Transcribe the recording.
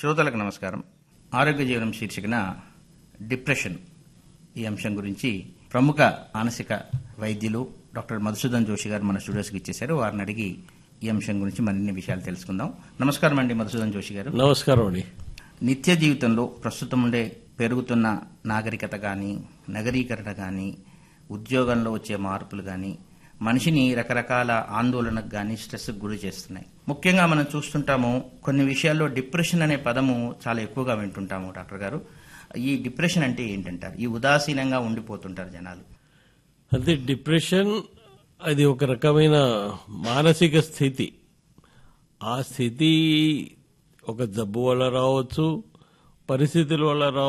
శ్రోతలకు నమస్కారం ఆరోగ్య జీవనం శీర్షికన డిప్రెషన్ ఈ అంశం గురించి ప్రముఖ మానసిక వైద్యులు డాక్టర్ మధుసూదన్ జోషి గారు మన స్టూడియోస్కి ఇచ్చేశారు వారిని అడిగి ఈ అంశం గురించి మరిన్ని విషయాలు తెలుసుకుందాం నమస్కారం అండి మధుసూదన్ జోషి గారు నమస్కారం అండి నిత్య జీవితంలో ప్రస్తుతం ఉండే పెరుగుతున్న నాగరికత కానీ నగరీకరణ కానీ ఉద్యోగంలో వచ్చే మార్పులు కానీ మనిషిని రకరకాల ఆందోళనకు కానీ స్ట్రెస్కి గురి చేస్తున్నాయి ముఖ్యంగా మనం చూస్తుంటాము కొన్ని విషయాల్లో డిప్రెషన్ అనే పదము చాలా ఎక్కువగా వింటుంటాము డాక్టర్ గారు ఈ డిప్రెషన్ అంటే ఏంటంటారు ఈ ఉదాసీనంగా ఉండిపోతుంటారు జనాలు అంటే డిప్రెషన్ అది ఒక రకమైన మానసిక స్థితి ఆ స్థితి ఒక జబ్బు వల్ల రావచ్చు పరిస్థితుల వల్ల రావచ్చు